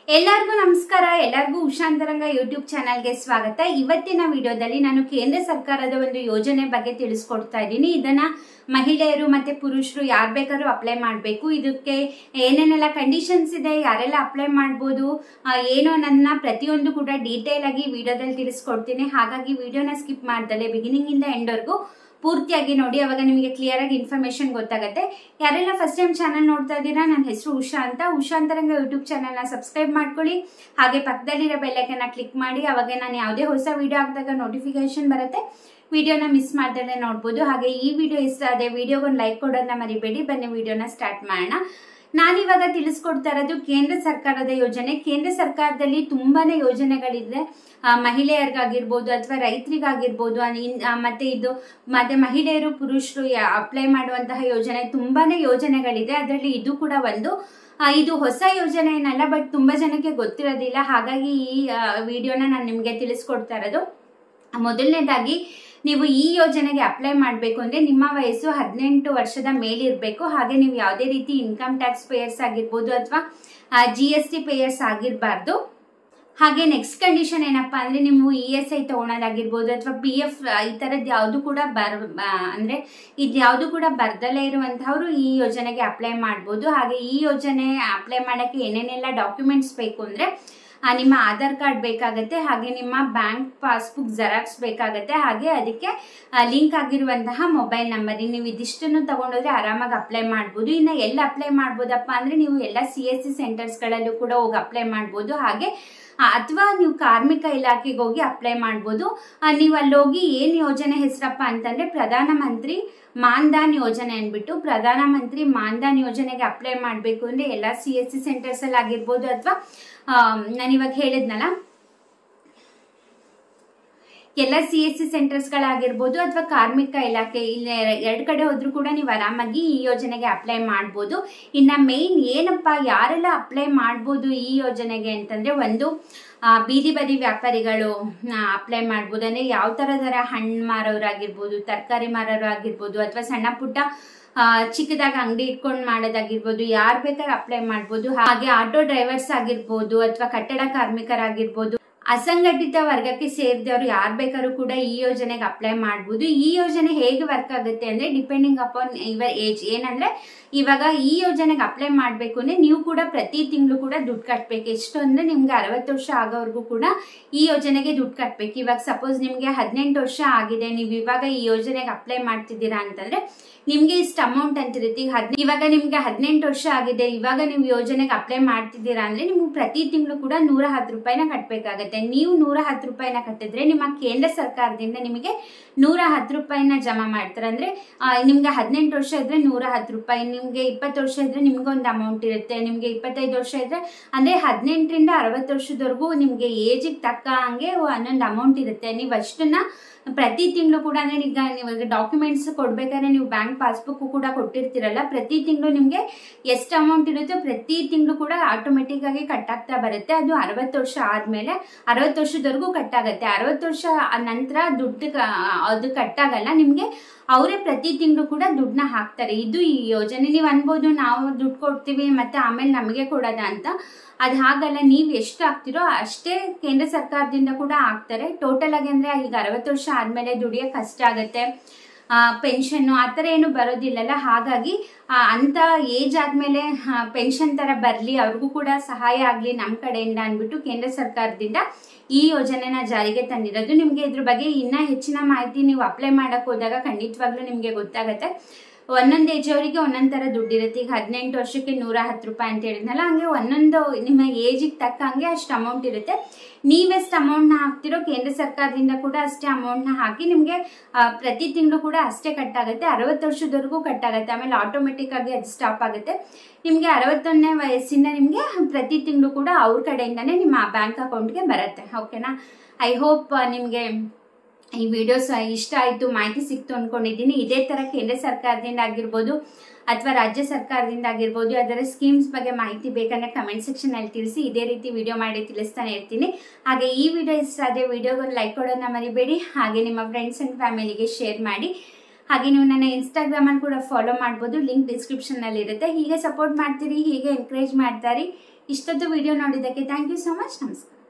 ಎಲ್ಲರಿಗೂ ನಮಸ್ಕಾರ ಎಲ್ಲರಿಗೂ ಉಷಾಂತರಂಗ ಯೂಟ್ಯೂಬ್ ಚಾನಲ್ಗೆ ಸ್ವಾಗತ ಇವತ್ತಿನ ವಿಡಿಯೋದಲ್ಲಿ ನಾನು ಕೇಂದ್ರ ಸರ್ಕಾರದ ಒಂದು ಯೋಜನೆ ಬಗ್ಗೆ ತಿಳಿಸ್ಕೊಡ್ತಾ ಇದ್ದೀನಿ ಇದನ್ನ ಮಹಿಳೆಯರು ಮತ್ತೆ ಪುರುಷರು ಯಾರು ಬೇಕಾದ್ರೂ ಅಪ್ಲೈ ಮಾಡಬೇಕು ಇದಕ್ಕೆ ಏನೇನೆಲ್ಲ ಕಂಡೀಷನ್ಸ್ ಇದೆ ಯಾರೆಲ್ಲ ಅಪ್ಲೈ ಮಾಡ್ಬೋದು ಆ, ಏನು ನನ್ನ ಪ್ರತಿಯೊಂದು ಕೂಡ ಡೀಟೇಲ್ ಆಗಿ ವಿಡಿಯೋದಲ್ಲಿ ತಿಳಿಸ್ಕೊಡ್ತೀನಿ ಹಾಗಾಗಿ ವಿಡಿಯೋನ ಸ್ಕಿಪ್ ಮಾಡ್ದಲೆ ಬಿಗಿನಿಂಗ್ ಇಂದ ಎಂಡ್ವರೆಗೂ ಪೂರ್ತಿಯಾಗಿ ನೋಡಿ ಅವಾಗ ನಿಮಗೆ ಕ್ಲಿಯರ್ ಆಗಿ ಇನ್ಫಾರ್ಮೇಶನ್ ಗೊತ್ತಾಗುತ್ತೆ ಯಾರೆಲ್ಲ ಫಸ್ಟ್ ಟೈಮ್ ಚಾನಲ್ ನೋಡ್ತಾ ಇದ್ದೀರಾ ನನ್ನ ಹೆಸರು ಉಷಾ ಅಂತ ಉಷಾಂತರಂಗ ಯೂಟ್ಯೂಬ್ ಚಾನಲ್ನ ಸಬ್ಸ್ಕ್ರೈಬ್ ಮಾಡ್ಕೊಳ್ಳಿ ಹಾಗೆ ಪಕ್ಕದಲ್ಲಿರೋ ಬೆಲ್ಲೈಕನ್ನ ಕ್ಲಿಕ್ ಮಾಡಿ ಅವಾಗ ನಾನು ಯಾವುದೇ ಹೊಸ ವಿಡಿಯೋ ಹಾಕಿದಾಗ ನೋಟಿಫಿಕೇಶನ್ ಬರುತ್ತೆ ವಿಡಿಯೋನ ಮಿಸ್ ಮಾಡ್ದಲ್ಲೇ ನೋಡ್ಬೋದು ಹಾಗೆ ಈ ವಿಡಿಯೋ ಇಷ್ಟ ಆದ್ರೆ ವಿಡಿಯೋಗೊಂದು ಲೈಕ್ ಕೊಡೋದನ್ನ ಮರಿಬೇಡಿ ಬನ್ನಿ ವಿಡಿಯೋನ ಸ್ಟಾರ್ಟ್ ಮಾಡೋಣ ನಾನಿವಾಗ ತಿಳಿಸ್ಕೊಡ್ತಾ ಇರೋದು ಕೇಂದ್ರ ಸರ್ಕಾರದ ಯೋಜನೆ ಕೇಂದ್ರ ಸರ್ಕಾರದಲ್ಲಿ ತುಂಬಾನೇ ಯೋಜನೆಗಳಿದೆ ಆ, ಮಹಿಳೆಯರಿಗಾಗಿರ್ಬೋದು ಅಥವಾ ರೈತರಿಗಾಗಿರ್ಬೋದು ಅನ್- ಇನ್- ಆ, ಮತ್ತೆ ಇದು ಮತ್ತೆ ಮಹಿಳೆಯರು ಪುರುಷರು ಅಪ್ಲೈ ಮಾಡುವಂತಹ ಯೋಜನೆ ತುಂಬಾನೇ ಯೋಜನೆಗಳಿದೆ ಅದರಲ್ಲಿ ಇದು ಕೂಡ ಒಂದು ಆ, ಇದು ಹೊಸ ಯೋಜನೆ ಏನಲ್ಲ ಬಟ್ ತುಂಬಾ ಜನಕ್ಕೆ ಗೊತ್ತಿರೋದಿಲ್ಲ ಹಾಗಾಗಿ ಈ ವಿಡಿಯೋನ ನಾನು ನಿಮಗೆ ತಿಳಿಸ್ಕೊಡ್ತಾ ಇರೋದು ಮೊದಲನೇದಾಗಿ ನೀವು ಈ ಯೋಜನೆಗೆ ಅಪ್ಲೈ ಮಾಡಬೇಕು ಅಂದ್ರೆ ನಿಮ್ಮ ವಯಸ್ಸು ಹದಿನೆಂಟು ವರ್ಷದ ಮೇಲಿರಬೇಕು ಹಾಗೆ ನೀವು ಯಾವುದೇ ರೀತಿ ಇನ್ಕಮ್ ಟ್ಯಾಕ್ಸ್ ಪೇಯರ್ಸ್ ಆಗಿರ್ಬೋದು ಅಥವಾ ಜಿ ಎಸ್ ಟಿ ಪೇಯರ್ಸ್ ಆಗಿರಬಾರ್ದು ಹಾಗೆ ನೆಕ್ಸ್ಟ್ ಕಂಡೀಷನ್ ಏನಪ್ಪಾ ಅಂದ್ರೆ ನೀವು ಇ ಎಸ್ ಐ ತಗೊಳೋದಾಗಿರ್ಬೋದು ಅಥವಾ ಪಿ ಎಫ್ ಈ ತರದ್ ಯಾವುದು ಕೂಡ ಬರ್ ಆ, ಅಂದ್ರೆ ಇದು ಯಾವುದು ಕೂಡ ಬರ್ದಲೇ ಇರುವಂತಹವರು ಈ ಯೋಜನೆಗೆ ಅಪ್ಲೈ ಮಾಡ್ಬೋದು ಹಾಗೆ ಈ ಯೋಜನೆ ಅಪ್ಲೈ ಮಾಡಕ್ಕೆ ಏನೇನೆಲ್ಲ ಡಾಕ್ಯುಮೆಂಟ್ಸ್ ಬೇಕು ಅಂದ್ರೆ ಆ, ನಿಮ್ಮ ಆಧಾರ್ ಕಾರ್ಡ್ ಬೇಕಾಗತ್ತೆ ಹಾಗೆ ನಿಮ್ಮ ಬ್ಯಾಂಕ್ ಪಾಸ್ಬುಕ್ ಜೆರಾಕ್ಸ್ ಬೇಕಾಗತ್ತೆ ಹಾಗೆ ಅದಕ್ಕೆ ಲಿಂಕ್ ಆಗಿರುವಂತಹ ಮೊಬೈಲ್ ನಂಬರ್ ನೀವು ಇದಿಷ್ಟನ್ನು ತಗೊಂಡೋದ್ರೆ ಆರಾಮಾಗಿ ಅಪ್ಲೈ ಮಾಡ್ಬೋದು ಇನ್ನು ಎಲ್ಲ ಅಪ್ಲೈ ಮಾಡ್ಬೋದಪ್ಪ ಅಂದ್ರೆ ನೀವು ಎಲ್ಲ ಸಿ ಎಸ್ ಸಿ ಸೆಂಟರ್ಸ್ಗಳಲ್ಲೂ ಕೂಡ ಹೋಗಿ ಅಪ್ಲೈ ಮಾಡ್ಬೋದು ಹಾಗೆ ಅಥವಾ ನೀವು ಕಾರ್ಮಿಕ ಇಲಾಖೆಗೆ ಹೋಗಿ ಅಪ್ಲೈ ಮಾಡ್ಬೋದು ಆ, ನೀವು ಅಲ್ಲಿ ಹೋಗಿ ಏನು ಯೋಜನೆ ಹೆಸರಪ್ಪ ಅಂತಂದ್ರೆ ಪ್ರಧಾನಮಂತ್ರಿ ಮಾನ್ಧನ್ ಯೋಜನೆ ಅಂದ್ಬಿಟ್ಟು ಪ್ರಧಾನಮಂತ್ರಿ ಮಾನ್ಧನ್ ಯೋಜನೆಗೆ ಅಪ್ಲೈ ಮಾಡಬೇಕು ಅಂದ್ರೆ ಎಲ್ಲ ಸಿ ಎಸ್ ಸಿ ಸೆಂಟರ್ಸ್ ಅಲ್ಲಿ ಆಗಿರ್ಬೋದು ಅಥವಾ ನಾನಿವಾಗ ಹೇಳಿದ್ನಲ್ಲ ಎಲ್ಲ ಸಿ ಎಸ್ ಸಿ ಸೆಂಟರ್ಸ್ಗಳಾಗಿರ್ಬೋದು ಅಥವಾ ಕಾರ್ಮಿಕ ಇಲಾಖೆ ಇಲ್ಲ ಎರಡು ಕಡೆ ಹೋದ್ರೂ ಕೂಡ ನೀವು ಆರಾಮಾಗಿ ಈ ಯೋಜನೆಗೆ ಅಪ್ಲೈ ಮಾಡ್ಬೋದು ಇನ್ನ ಮೇನ್ ಏನಪ್ಪ ಯಾರೆಲ್ಲ ಅಪ್ಲೈ ಮಾಡ್ಬೋದು ಈ ಯೋಜನೆಗೆ ಅಂತಂದ್ರೆ ಒಂದು ಆ, ಬೀದಿ ಬದಿ ವ್ಯಾಪಾರಿಗಳು ಅಪ್ಲೈ ಮಾಡ್ಬೋದು ಅಂದ್ರೆ ಯಾವ ತರದರ ಹಣ್ಣು ಮಾರೋರು ಆಗಿರ್ಬೋದು ತರಕಾರಿ ಮಾರೋರು ಆಗಿರ್ಬೋದು ಅಥವಾ ಸಣ್ಣ ಪುಟ್ಟ ಆ, ಚಿಕ್ಕದಾಗಿ ಅಂಗಡಿ ಇಟ್ಕೊಂಡು ಮಾಡೋದಾಗಿರ್ಬೋದು ಯಾರು ಬೇಕಾದ್ರೆ ಅಪ್ಲೈ ಮಾಡ್ಬೋದು ಹಾಗೆ ಆಟೋ ಡ್ರೈವರ್ಸ್ ಆಗಿರ್ಬೋದು ಅಥವಾ ಕಟ್ಟಡ ಕಾರ್ಮಿಕರಾಗಿರ್ಬೋದು ಅಸಂಘಟಿತ ವರ್ಗಕ್ಕೆ ಸೇರಿದವರು ಯಾರು ಬೇಕಾದ್ರೂ ಕೂಡ ಈ ಯೋಜನೆಗೆ ಅಪ್ಲೈ ಮಾಡ್ಬೋದು ಈ ಯೋಜನೆ ಹೇಗೆ ವರ್ಕ್ ಆಗುತ್ತೆ ಅಂದ್ರೆ ಡಿಪೆಂಡಿಂಗ್ ಅಪಾನ್ ಇವರ್ ಏಜ್ ಏನಂದ್ರೆ ಇವಾಗ ಈ ಯೋಜನೆಗೆ ಅಪ್ಲೈ ಮಾಡಬೇಕು ಅಂದ್ರೆ ನೀವು ಕೂಡ ಪ್ರತಿ ತಿಂಗಳು ಕೂಡ ದುಡ್ಡು ಕಟ್ಬೇಕು ಎಷ್ಟು ಅಂದ್ರೆ ನಿಮ್ಗೆ ಅರವತ್ತು ವರ್ಷ ಆಗೋವರೆಗೂ ಕೂಡ ಈ ಯೋಜನೆಗೆ ದುಡ್ಡು ಕಟ್ಬೇಕು ಇವಾಗ ಸಪೋಸ್ ನಿಮ್ಗೆ ಹದಿನೆಂಟು ವರ್ಷ ಆಗಿದೆ ನೀವು ಇವಾಗ ಈ ಯೋಜನೆಗೆ ಅಪ್ಲೈ ಮಾಡ್ತಿದ್ದೀರಾ ಅಂತಂದ್ರೆ ನಿಮ್ಗೆ ಇಷ್ಟು ಅಮೌಂಟ್ ಅಂತ ಇರುತ್ತೆ ಈಗ ಹದ್ ಇವಾಗ ನಿಮ್ಗೆ ಹದಿನೆಂಟು ವರ್ಷ ಆಗಿದೆ ಇವಾಗ ನೀವು ಯೋಜನೆಗೆ ಅಪ್ಲೈ ಮಾಡ್ತಿದ್ದೀರಾ ಅಂದ್ರೆ ನೀವು ಪ್ರತಿ ತಿಂಗಳು ಕೂಡ ನೂರ ಹತ್ತು ರೂಪಾಯಿನ ಕಟ್ಬೇಕಾಗತ್ತೆ ನೀವು ನೂರ ಹತ್ತು ರೂಪಾಯಿನ ಕಟ್ಟಿದ್ರೆ ನಿಮ್ಮ ಕೇಂದ್ರ ಸರ್ಕಾರದಿಂದ ನಿಮಗೆ ನೂರ ಹತ್ತು ರೂಪಾಯಿನ ಜಮಾ ಮಾಡ್ತಾರೆ ಅಂದ್ರೆ ಆ, ನಿಮ್ಗೆ ಹದಿನೆಂಟು ವರ್ಷ ಇದ್ರೆ ನೂರ ಹತ್ತು ರೂಪಾಯಿ ನಿಮ್ಗೆ ಇಪ್ಪತ್ತು ವರ್ಷ ಇದ್ರೆ ನಿಮ್ಗೆ ಒಂದು ಅಮೌಂಟ್ ಇರುತ್ತೆ ನಿಮ್ಗೆ ಇಪ್ಪತ್ತೈದು ವರ್ಷ ಇದ್ರೆ ಅಂದ್ರೆ ಹದಿನೆಂಟರಿಂದ ಅರವತ್ತು ವರ್ಷದವರೆಗೂ ನಿಮ್ಗೆ ಏಜಿಗೆ ತಕ್ಕ ಹಂಗೆ ಒಂದೊಂದು ಅಮೌಂಟ್ ಇರುತ್ತೆ ನೀವು ಅಷ್ಟನ್ನ ಪ್ರತಿ ತಿಂಗಳು ಕೂಡ ಅಂದ್ರೆ ಈಗ ನೀವು ಡಾಕ್ಯುಮೆಂಟ್ಸ್ ಕೊಡ್ಬೇಕಾದ್ರೆ ನೀವು ಬ್ಯಾಂಕ್ ಪಾಸ್ಬುಕ್ ಕೂಡ ಕೊಟ್ಟಿರ್ತೀರಲ್ಲ ಪ್ರತಿ ತಿಂಗಳು ನಿಮ್ಗೆ ಎಷ್ಟು ಅಮೌಂಟ್ ಇರುತ್ತೋ ಪ್ರತಿ ತಿಂಗಳು ಕೂಡ ಆಟೋಮೆಟಿಕ್ ಆಗಿ ಕಟ್ ಆಗ್ತಾ ಬರುತ್ತೆ ಅದು ಅರವತ್ತು ವರ್ಷ ಆದ್ಮೇಲೆ ಅರವತ್ತು ವರ್ಷದವರೆಗೂ ಕಟ್ ಆಗುತ್ತೆ ಅರವತ್ತು ವರ್ಷ ನಂತರ ದುಡ್ಡು ಕ- ಅದು ಕಟ್ ಆಗಲ್ಲ ನಿಮ್ಗೆ ಅವರೇ ಪ್ರತಿ ತಿಂಗಳು ಕೂಡ ದುಡ್ಡನ್ನ ಹಾಕ್ತಾರೆ ಇದು ಈ ಯೋಜನೆ ನೀವು ಅನ್ಬೋದು ನಾವು ದುಡ್ಡು ಕೊಡ್ತೀವಿ ಮತ್ತೆ ಆಮೇಲೆ ನಮಗೆ ಕೊಡೋದ ಅಂತ ಅದು ಹಾಗಲ್ಲ ನೀವು ಎಷ್ಟು ಹಾಕ್ತಿರೋ ಅಷ್ಟೇ ಕೇಂದ್ರ ಸರ್ಕಾರದಿಂದ ಕೂಡ ಹಾಕ್ತಾರೆ ಟೋಟಲ್ ಆಗಿ ಅಂದ್ರೆ ಈಗ ಅರವತ್ತು ವರ್ಷ ಆದ್ಮೇಲೆ ದುಡಿಯೋಕೆ ಕಷ್ಟ ಆಗುತ್ತೆ ಪೆನ್ಷನ್ ಆ ಥರ ಏನು ಬರೋದಿಲ್ಲಲ್ಲ ಹಾಗಾಗಿ ಆ, ಅಂತ ಏಜ್ ಆದ್ಮೇಲೆ ಪೆನ್ಷನ್ ತರ ಬರಲಿ ಅವ್ರಿಗೂ ಕೂಡ ಸಹಾಯ ಆಗಲಿ ನಮ್ಮ ಕಡೆಯಿಂದ ಅಂದ್ಬಿಟ್ಟು ಕೇಂದ್ರ ಸರ್ಕಾರದಿಂದ ಈ ಯೋಜನೆನ ಜಾರಿಗೆ ತಂದಿರೋದು ನಿಮಗೆ ಇದ್ರ ಬಗ್ಗೆ ಇನ್ನ ಹೆಚ್ಚಿನ ಮಾಹಿತಿ ನೀವು ಅಪ್ಲೈ ಮಾಡಕ್ ಹೋದಾಗ ಖಂಡಿತವಾಗ್ಲೂ ನಿಮಗೆ ಗೊತ್ತಾಗುತ್ತೆ ಒಂದೊಂದು ಏಜ್ ಅವರಿಗೆ ಒಂದೊಂದ್ ತರ ದುಡ್ಡು ಇರುತ್ತೆ ಈಗ ಹದಿನೆಂಟು ವರ್ಷಕ್ಕೆ ನೂರ ಹತ್ತು ರೂಪಾಯಿ ಅಂತ ಹೇಳಿದ್ನಲ್ಲ ಹಂಗೆ ಒಂದೊಂದು ನಿಮ್ಮ ಏಜಿಗೆ ತಕ್ಕ ಹಂಗೆ ಅಷ್ಟು ಅಮೌಂಟ್ ಇರುತ್ತೆ ನೀವೆಷ್ಟು ಅಮೌಂಟ್ನ ಹಾಕ್ತಿರೋ ಕೇಂದ್ರ ಸರ್ಕಾರದಿಂದ ಕೂಡ ಅಷ್ಟೇ ಅಮೌಂಟ್ನ ಹಾಕಿ ನಿಮಗೆ ಪ್ರತಿ ತಿಂಗಳು ಕೂಡ ಅಷ್ಟೇ ಕಟ್ ಆಗುತ್ತೆ ಅರವತ್ತು ವರ್ಷದವರೆಗೂ ಕಟ್ ಆಗುತ್ತೆ ಆಮೇಲೆ ಆಟೋಮೆಟಿಕ್ ಆಗಿ ಅದು ಸ್ಟಾಪ್ ಆಗುತ್ತೆ ನಿಮಗೆ ಅರವತ್ತೊಂದನೇ ವಯಸ್ಸಿಂದ ನಿಮಗೆ ಪ್ರತಿ ತಿಂಗಳು ಕೂಡ ಅವ್ರ ಕಡೆಯಿಂದನೇ ನಿಮ್ಮ ಬ್ಯಾಂಕ್ ಅಕೌಂಟ್ಗೆ ಬರುತ್ತೆ ಓಕೆನಾ ಐ ಹೋಪ್ ನಿಮಗೆ ಈ ವಿಡಿಯೋಸ್ ಇಷ್ಟ ಆಯಿತು ಮಾಹಿತಿ ಸಿಕ್ತು ಅನ್ಕೊಂಡಿದ್ದೀನಿ ಇದೇ ತರ ಕೇಂದ್ರ ಸರ್ಕಾರದಿಂದ ಆಗಿರ್ಬೋದು ಅಥವಾ ರಾಜ್ಯ ಸರ್ಕಾರದಿಂದ ಆಗಿರ್ಬೋದು ಅದರ ಸ್ಕೀಮ್ಸ್ ಬಗ್ಗೆ ಮಾಹಿತಿ ಬೇಕಂದ್ರೆ ಕಮೆಂಟ್ ಸೆಕ್ಷನ್ ಅಲ್ಲಿ ತಿಳಿಸಿ ಇದೇ ರೀತಿ ವಿಡಿಯೋ ಮಾಡಿ ತಿಳಿಸ್ತಾನೆ ಇರ್ತೀನಿ ಹಾಗೆ ಈ ವಿಡಿಯೋ ಇಷ್ಟ ಆದರೆ ವಿಡಿಯೋಗೊಂದು ಲೈಕ್ ಕೊಡೋದನ್ನ ಮರಿಬೇಡಿ ಹಾಗೆ ನಿಮ್ಮ ಫ್ರೆಂಡ್ಸ್ ಅಂಡ್ ಫ್ಯಾಮಿಲಿಗೆ ಶೇರ್ ಮಾಡಿ ಹಾಗೆ ನೀವು ನನ್ನ ಇನ್ಸ್ಟಾಗ್ರಾಮಲ್ಲಿ ಕೂಡ ಫಾಲೋ ಮಾಡ್ಬೋದು ಲಿಂಕ್ ಡಿಸ್ಕ್ರಿಪ್ಷನ್ನಲ್ಲಿ ಇರುತ್ತೆ ಹೀಗೆ ಸಪೋರ್ಟ್ ಮಾಡ್ತೀರಿ ಹೀಗೆ ಎನ್ಕರೇಜ್ ಮಾಡ್ತಾರಿ ಇಷ್ಟೊತ್ತು ವಿಡಿಯೋ ನೋಡಿದ್ದಕ್ಕೆ ಥ್ಯಾಂಕ್ ಯು ಸೊ ಮಚ್ ನಮಸ್ಕಾರ